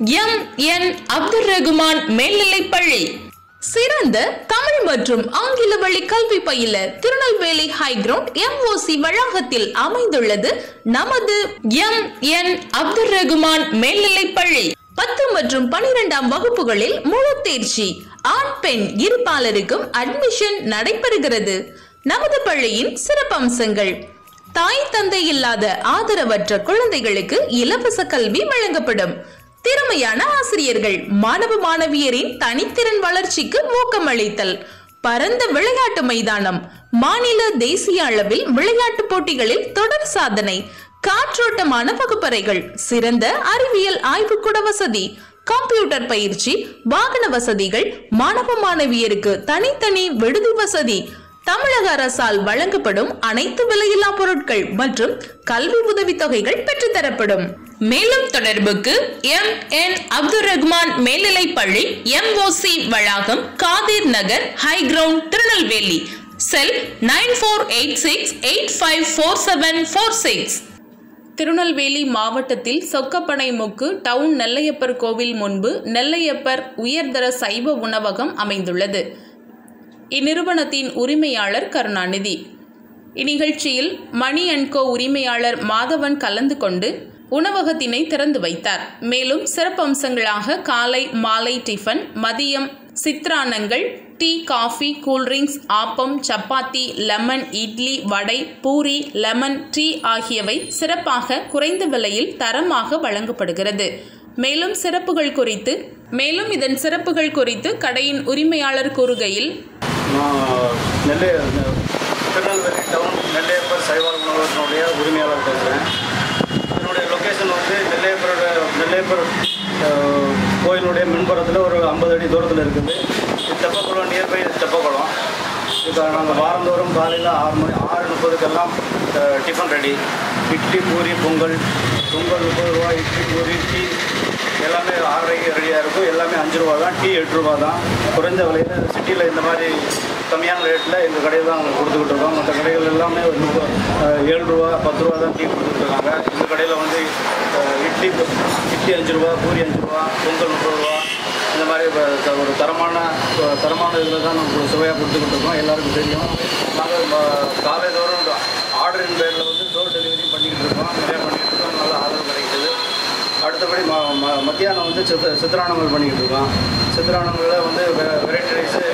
M N Abdul Rahman மேல்நிலைப்பள்ளி சிறந்த தமிழ் மற்றும் ஆங்கில வழி கல்வி பயில திருநெல்வேலி ஹைகிரவுண்ட் எம்ஓசி வளாகத்தில் அமைந்துள்ளது நமது எம் என் அப்துல் ரகுமான் மேல்நிலைப்பள்ளி பத்து மற்றும் பனிரெண்டாம் வகுப்புகளில் முழு தேர்ச்சி ஆண் பெண் இருபாலருக்கும் அட்மிஷன் நடைபெறுகிறது நமது பள்ளியின் சிறப்பம்சங்கள் தாய் தந்தை இல்லாத ஆதரவற்ற குழந்தைகளுக்கு இலவச கல்வி வழங்கப்படும் திறமையான ஆசிரியர்கள் மாணவ மாணவியரின் தனித்திறன் வளர்ச்சிக்கு ஊக்கமளித்தல் பரந்த விளையாட்டு மைதானம் மாநில தேசிய அளவில் விளையாட்டு போட்டிகளில் தொடர் சாதனை காற்றோட்டமான வகுப்பறைகள் சிறந்த அறிவியல் ஆய்வுக்கூட வசதி கம்ப்யூட்டர் பயிற்சி வாகன வசதிகள் மாணவ மாணவியருக்கு தனித்தனி விடுதி வசதி தமிழக அரசால் வழங்கப்படும் அனைத்து விலையில்லா பொருட்கள் மற்றும் கல்வி உதவித்தொகைகள் பெற்றுத்தரப்படும் மேலும் தொடர்புக்கு எம் என் அப்துல் ரஹ்மான் மேல்நிலைப்பள்ளி எம்ஓசி வளாகம் Kadhir Nagar high ground Tirunelveli cell nine four eight six eight five four seven four six Tirunelveli மாவட்டத்தில் சொக்கப்பனைமுக்கு டவுன் நெல்லையப்பர் கோவில் முன்பு நெல்லையப்பர் உயர்தர சைவ உணவகம் அமைந்துள்ளது இந்நிறுவனத்தின் உரிமையாளர் கருணாநிதி இந்நிகழ்ச்சியில் மணி அண்ட் கோ உரிமையாளர் மாதவன் கலந்து கொண்டு உணவகத்தினை திறந்து வைத்தார் மேலும் சிறப்பம்சங்களாக காலை மாலை டிஃபன் மதியம் சித்ரானங்கள் tea coffee cool drinks appam chapati lemon idli vada puri lemon tea ஆகியவை சிறப்பாக குறைந்த விலையில் தரமாக வழங்கப்படுகிறது மேலும் சிறப்புகள் குறித்து மேலும் இதன் சிறப்புகள் குறித்து கடையின் உரிமையாளர் கூறுகையில் நான் நெல்லை திருநெல்வேலி டவுன் நெல்லையப்பர் சைவ உணவகத்தினுடைய உரிமையாளர் பேசுகிறேன் இதனுடைய லொக்கேஷன் வந்து நெல்லையப்பரோட நெல்லையப்பர் அஹ், கோயிலுடைய மின்புறத்தில் ஒரு ஐம்பது அடி தூரத்தில் இருக்குது இது தெப்பக்குளம் நியர்பை தெப்பக்குளம் இப்போ நாங்கள் வாரந்தோறும் காலையில் ஆறு மணி ஆறு முப்பதுக்கெல்லாம் அஹ், டிஃபன் ரெடி இட்லி பூரி பொங்கல் பொங்கல் முப்பது ரூபா இட்லி பூரி டீ எல்லாமே ஆறரைக்கு ரெடியாக இருக்கும் எல்லாமே அஞ்சு ரூபா தான் டீ எட்டு ரூபா தான் குறைந்த விலையில் சிட்டியில் இந்த மாதிரி கம்மியான ரேட்டில் எங்கள் கடையில் தான் நாங்கள் கொடுத்துக்கிட்டு இருக்கோம் மற்ற கடைகள் எல்லாமே ஒரு முப்பது அஹ், ஏழு ரூபா பத்து ரூபா தான் டீ கொடுத்துட்டு இருக்காங்க இந்த கடையில் வந்து அஹ், இட்லி இட்லி அஞ்சு ரூபா பூரி அஞ்சு ரூபா பொங்கல் முப்பது ரூபா இந்த மாதிரி வ- த- ஒரு தரமான அஹ், தரமான இதில் தான் நம்ம சுவையாக கொடுத்துக்கிட்டு இருக்கோம் எல்லாருக்கும் தெரியும் நாங்கள் காலை தோறும் ஆர்டரின் பேரில் வந்து டோர் டெலிவரி பண்ணிக்கிட்டு இருக்கோம் நிறையா பண்ணிக்கிட்டு இருக்கோம் நல்ல ஆதரவு கிடைக்குது அடுத்தபடி ம ம மத்தியானம் வந்து சித்த சித்திரானங்கள் பண்ணிக்கிட்டு இருக்கோம் சித்திரானங்களில் வந்து வெரைட்டி ரைஸு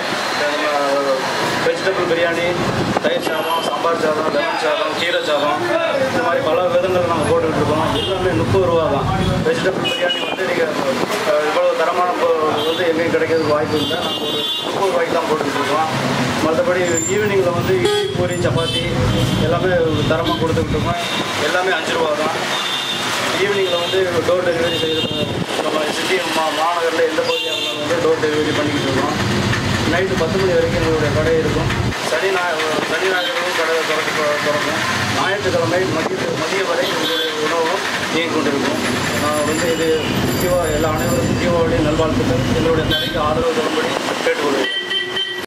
வெஜிடபிள் பிரியாணி தயிர் சாதம் சாம்பார் சாதம் லெமன் சாதம் கீரை சாதம் இந்த மாதிரி பல விதங்கள் நாங்கள் போட்டுக்கிட்டு இருக்கோம் எல்லாமே முப்பது ரூபா தான் வெஜிடபிள் பிரியாணி வந்து நீங்கள் இவ்வளோ தரமான பொ- வந்து எங்கேயும் கிடைக்கிறதுக்கு வாய்ப்பு இல்லை நாங்கள் ஒரு முப்பது ரூபாய்க்கு தான் போட்டுக்கிட்டு இருக்கோம் மற்றபடி ஈவினிங்கில் வந்து இட்லி பூரி சப்பாத்தி எல்லாமே தரமாக கொடுத்துக்கிட்டு இருக்கோம் எல்லாமே அஞ்சு ரூபா தான் ஈவினிங்கில் வந்து டோர் டெலிவரி செய்கிறது நம்ம சிட்டி மா மாநகரில் எந்த பகுதியாக இருந்தாலும் வந்து டோர் டெலிவரி பண்ணிக்கிட்டு இருக்கோம் நைட்டு பத்து மணி வரைக்கும் எங்களுடைய கடை இருக்கும் சனி ஞாயிறு சனி ஞாயிறுகளும் கடை திறக்க திறக்கும் ஞாயிற்றுக்கிழமை மதிய மதிய வரை எங்களுடைய உணவும் இயங்கிக் கொண்டிருக்கும் நான் வந்து இது தீபா எல்லா அனைவருக்கும் தீபாவளி நல்வாழ்த்துக்கள் எங்களுடைய கடைக்கு ஆதரவு தரும்படி கேட்டுக்கொள்கிறேன்